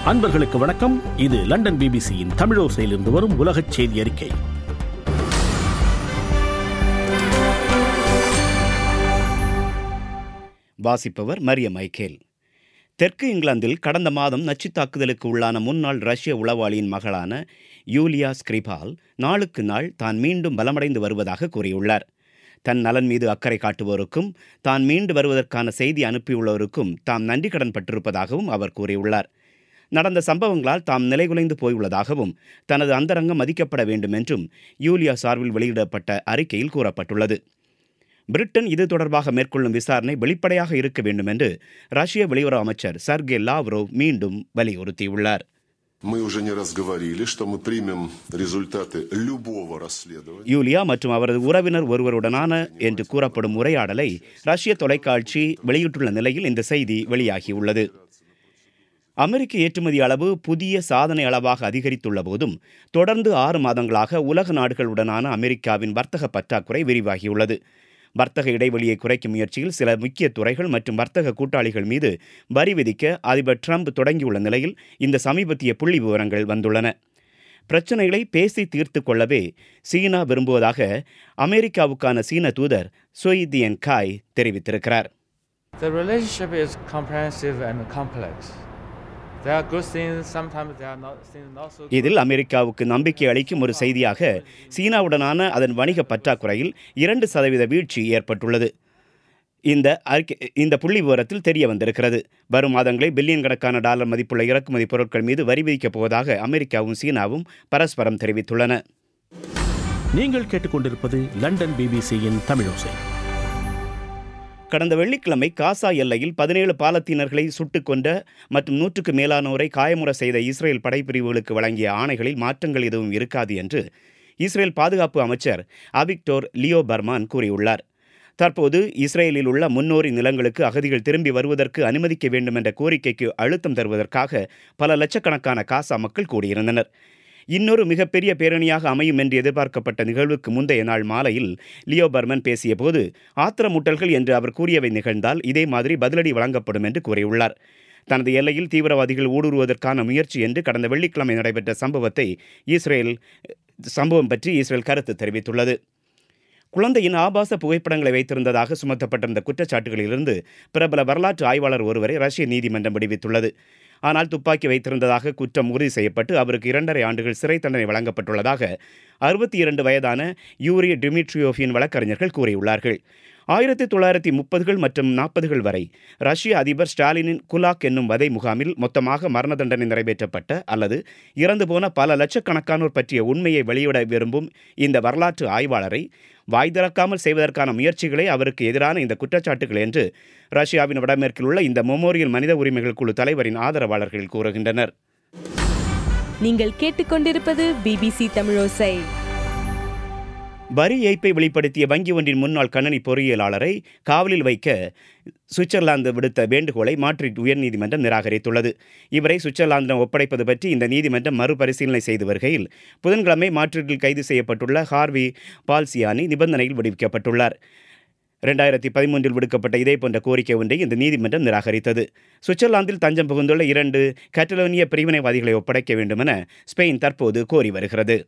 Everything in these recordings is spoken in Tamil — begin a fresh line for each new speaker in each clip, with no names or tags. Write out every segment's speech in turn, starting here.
அன்பர்களுக்கு வணக்கம் இது லண்டன் பிபிசியின் தமிழோசையிலிருந்து வரும் உலகச் செய்தி அறிக்கை
வாசிப்பவர் மரிய மைக்கேல் தெற்கு இங்கிலாந்தில் கடந்த மாதம் நச்சுத் தாக்குதலுக்கு உள்ளான முன்னாள் ரஷ்ய உளவாளியின் மகளான யூலியா ஸ்கிரிபால் நாளுக்கு நாள் தான் மீண்டும் பலமடைந்து வருவதாக கூறியுள்ளார் தன் நலன் மீது அக்கறை காட்டுவோருக்கும் தான் மீண்டு வருவதற்கான செய்தி அனுப்பியுள்ளோருக்கும் தாம் நன்றி கடன் பட்டிருப்பதாகவும் அவர் கூறியுள்ளார் நடந்த சம்பவங்களால் தாம் நிலைகுலைந்து போயுள்ளதாகவும் தனது அந்தரங்கம் மதிக்கப்பட வேண்டும் என்றும் யூலியா சார்பில் வெளியிடப்பட்ட அறிக்கையில் கூறப்பட்டுள்ளது பிரிட்டன் இது தொடர்பாக மேற்கொள்ளும் விசாரணை வெளிப்படையாக இருக்க வேண்டும் என்று ரஷ்ய வெளியுறவு அமைச்சர் சர்கே லாவ்ரோவ் மீண்டும் வலியுறுத்தியுள்ளார்
Мы уже не раз говорили, что мы примем результаты любого расследования.
யூலியா மற்றும் அவரது உறவினர் ஒருவருடனான என்று கூறப்படும் உரையாடலை ரஷ்ய தொலைக்காட்சி வெளியிட்டுள்ள நிலையில் இந்த செய்தி வெளியாகியுள்ளது அமெரிக்க ஏற்றுமதி அளவு புதிய சாதனை அளவாக அதிகரித்துள்ள போதும் தொடர்ந்து ஆறு மாதங்களாக உலக நாடுகளுடனான அமெரிக்காவின் வர்த்தக பற்றாக்குறை விரிவாகியுள்ளது வர்த்தக இடைவெளியை குறைக்கும் முயற்சியில் சில முக்கிய துறைகள் மற்றும் வர்த்தக கூட்டாளிகள் மீது வரி விதிக்க அதிபர் ட்ரம்ப் தொடங்கியுள்ள நிலையில் இந்த சமீபத்திய புள்ளி விவரங்கள் வந்துள்ளன பிரச்சனைகளை பேசி தீர்த்து கொள்ளவே சீனா விரும்புவதாக அமெரிக்காவுக்கான சீன தூதர் சொய்தியன் காய் தெரிவித்திருக்கிறார்
The relationship is comprehensive and complex. There are good things, sometimes there are not things not so good.
இதில் அமெரிக்காவுக்கு நம்பிக்கை அளிக்கும் ஒரு செய்தியாக சீனாவுடனான அதன் வணிக பற்றாக்குறையில் இரண்டு சதவீத வீழ்ச்சி ஏற்பட்டுள்ளது இந்த அறிக்கை இந்த புள்ளி விவரத்தில் தெரிய வந்திருக்கிறது வரும் மாதங்களில் பில்லியன் கணக்கான டாலர் மதிப்புள்ள இறக்குமதி பொருட்கள் மீது வரி விதிக்கப் போவதாக அமெரிக்காவும் சீனாவும் பரஸ்பரம் தெரிவித்துள்ளன
நீங்கள் கேட்டுக்கொண்டிருப்பது லண்டன் பிபிசியின் தமிழோசை
கடந்த வெள்ளிக்கிழமை காசா எல்லையில் பதினேழு பாலத்தீனர்களை சுட்டுக் கொண்ட மற்றும் நூற்றுக்கு மேலானோரை காயமுற செய்த இஸ்ரேல் படைப்பிரிவுகளுக்கு வழங்கிய ஆணைகளில் மாற்றங்கள் எதுவும் இருக்காது என்று இஸ்ரேல் பாதுகாப்பு அமைச்சர் அவிக்டோர் லியோ பர்மான் கூறியுள்ளார் தற்போது இஸ்ரேலில் உள்ள முன்னோரி நிலங்களுக்கு அகதிகள் திரும்பி வருவதற்கு அனுமதிக்க வேண்டும் என்ற கோரிக்கைக்கு அழுத்தம் தருவதற்காக பல லட்சக்கணக்கான காசா மக்கள் கூடியிருந்தனர் இன்னொரு மிகப்பெரிய பேரணியாக அமையும் என்று எதிர்பார்க்கப்பட்ட நிகழ்வுக்கு முந்தைய நாள் மாலையில் லியோ பர்மன் பேசியபோது ஆத்திரமூட்டல்கள் என்று அவர் கூறியவை நிகழ்ந்தால் இதே மாதிரி பதிலடி வழங்கப்படும் என்று கூறியுள்ளார் தனது எல்லையில் தீவிரவாதிகள் ஊடுருவதற்கான முயற்சி என்று கடந்த வெள்ளிக்கிழமை நடைபெற்ற சம்பவத்தை இஸ்ரேல் சம்பவம் பற்றி இஸ்ரேல் கருத்து தெரிவித்துள்ளது குழந்தையின் ஆபாச புகைப்படங்களை வைத்திருந்ததாக சுமத்தப்பட்டிருந்த குற்றச்சாட்டுகளிலிருந்து பிரபல வரலாற்று ஆய்வாளர் ஒருவரை ரஷ்ய நீதிமன்றம் விடுவித்துள்ளது ஆனால் துப்பாக்கி வைத்திருந்ததாக குற்றம் உறுதி செய்யப்பட்டு அவருக்கு இரண்டரை ஆண்டுகள் சிறை தண்டனை வழங்கப்பட்டுள்ளதாக அறுபத்தி இரண்டு வயதான யூரி டிமிட்ரியோஃபின் வழக்கறிஞர்கள் கூறியுள்ளார்கள் ஆயிரத்தி தொள்ளாயிரத்தி முப்பதுகள் மற்றும் நாற்பதுகள் வரை ரஷ்ய அதிபர் ஸ்டாலினின் குலாக் என்னும் வதை முகாமில் மொத்தமாக மரண தண்டனை நிறைவேற்றப்பட்ட அல்லது இறந்து போன பல லட்சக்கணக்கானோர் பற்றிய உண்மையை வெளியிட விரும்பும் இந்த வரலாற்று ஆய்வாளரை வாய் திறக்காமல் செய்வதற்கான முயற்சிகளே அவருக்கு எதிரான இந்த குற்றச்சாட்டுகள் என்று ரஷ்யாவின் வடமேற்கில் உள்ள இந்த மெமோரியல் மனித உரிமைகள் குழு தலைவரின் ஆதரவாளர்கள் கூறுகின்றனர்
நீங்கள் கேட்டுக்கொண்டிருப்பது பிபிசி தமிழோசை
வரி ஏய்ப்பை வெளிப்படுத்திய வங்கி ஒன்றின் முன்னாள் கணனி பொறியியலாளரை காவலில் வைக்க சுவிட்சர்லாந்து விடுத்த வேண்டுகோளை மாட்ரிட் உயர்நீதிமன்றம் நிராகரித்துள்ளது இவரை சுவிட்சர்லாந்திடம் ஒப்படைப்பது பற்றி இந்த நீதிமன்றம் மறுபரிசீலனை செய்து வருகையில் புதன்கிழமை மாட்ரிட்டில் கைது செய்யப்பட்டுள்ள ஹார்வி பால்சியானி நிபந்தனையில் விடுவிக்கப்பட்டுள்ளார் ரெண்டாயிரத்தி பதிமூன்றில் விடுக்கப்பட்ட இதே போன்ற கோரிக்கை ஒன்றை இந்த நீதிமன்றம் நிராகரித்தது சுவிட்சர்லாந்தில் தஞ்சம் புகுந்துள்ள இரண்டு கட்டலோனிய பிரிவினைவாதிகளை ஒப்படைக்க வேண்டுமென ஸ்பெயின் தற்போது கோரி வருகிறது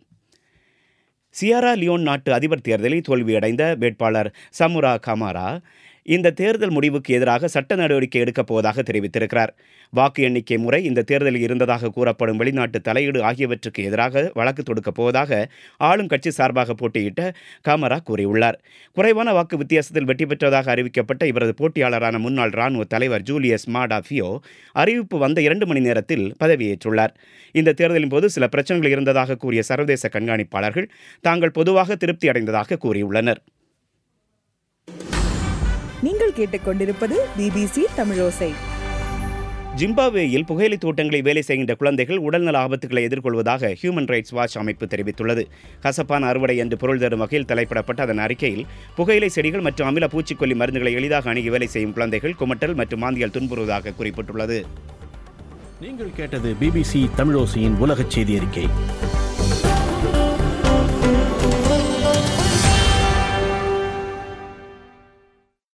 சியாரா லியோன் நாட்டு அதிபர் தேர்தலில் தோல்வியடைந்த வேட்பாளர் சமுரா கமாரா இந்த தேர்தல் முடிவுக்கு எதிராக சட்ட நடவடிக்கை எடுக்கப் போவதாக தெரிவித்திருக்கிறார் வாக்கு எண்ணிக்கை முறை இந்த தேர்தலில் இருந்ததாக கூறப்படும் வெளிநாட்டு தலையீடு ஆகியவற்றுக்கு எதிராக வழக்கு தொடுக்கப் போவதாக ஆளும் கட்சி சார்பாக போட்டியிட்ட கமரா கூறியுள்ளார் குறைவான வாக்கு வித்தியாசத்தில் வெற்றி பெற்றதாக அறிவிக்கப்பட்ட இவரது போட்டியாளரான முன்னாள் ராணுவ தலைவர் ஜூலியஸ் மாடாஃபியோ அறிவிப்பு வந்த இரண்டு மணி நேரத்தில் பதவியேற்றுள்ளார் இந்த தேர்தலின் போது சில பிரச்சனைகள் இருந்ததாக கூறிய சர்வதேச கண்காணிப்பாளர்கள் தாங்கள் பொதுவாக திருப்தி அடைந்ததாக கூறியுள்ளனர்
நீங்கள் கேட்டுக்கொண்டிருப்பது பிபிசி தமிழோசை
ஜிம்பாப்வேயில் புகையிலை தோட்டங்களில் வேலை செய்கின்ற குழந்தைகள் உடல்நல ஆபத்துகளை எதிர்கொள்வதாக ஹியூமன் ரைட்ஸ் வாட்ச் அமைப்பு தெரிவித்துள்ளது கசப்பான அறுவடை என்று பொருள் தரும் வகையில் தலைப்பிடப்பட்ட அதன் அறிக்கையில் புகையிலை செடிகள் மற்றும் அமில பூச்சிக்கொல்லி மருந்துகளை எளிதாக அணுகி வேலை செய்யும் குழந்தைகள் குமட்டல் மற்றும் மாந்தியால் துன்புறுவதாக குறிப்பிட்டுள்ளது
நீங்கள் கேட்டது பிபிசி தமிழோசையின் உலகச் செய்தி அறிக்கை